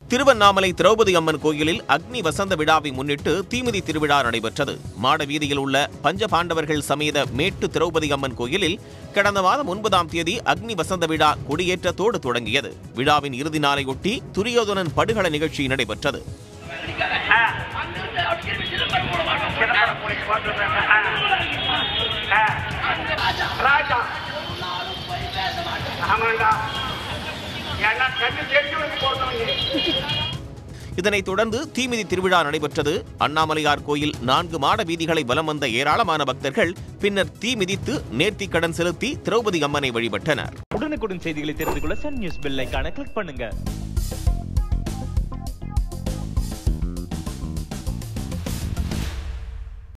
திருவண்ணாமலை திரௌபதி அம்மன் கோயிலில் அக்னி வசந்த விழாவை முன்னிட்டு தீமிதி திருவிழா நடைபெற்றது மாட வீதியில் உள்ள பஞ்சபாண்டவர்கள் சமேத மேட்டு திரௌபதி அம்மன் கோயிலில் கடந்த மாதம் ஒன்பதாம் தேதி அக்னி வசந்த விழா கொடியேற்றத்தோடு தொடங்கியது விழாவின் இறுதி நாளையொட்டி துரியோதனன் படுகள நிகழ்ச்சி நடைபெற்றது ராஜா ஆமாண்டா ஏன்னா கண்ணு தெரிஞ்சவனுக்கு போட்டவங்க இதனைத் தொடர்ந்து தீமிதி திருவிழா நடைபெற்றது அண்ணாமலையார் கோயில் நான்கு மாட வீதிகளை வலம் வந்த ஏராளமான பக்தர்கள் பின்னர் தீ மிதித்து நேர்த்திக் கடன் செலுத்தி திரௌபதி அம்மனை வழிபட்டனர் உடனுக்குடன் செய்திகளை தெரிந்து கொள்ள சன் நியூஸ் பெல் ஐகானை கிளிக் பண்ணுங்க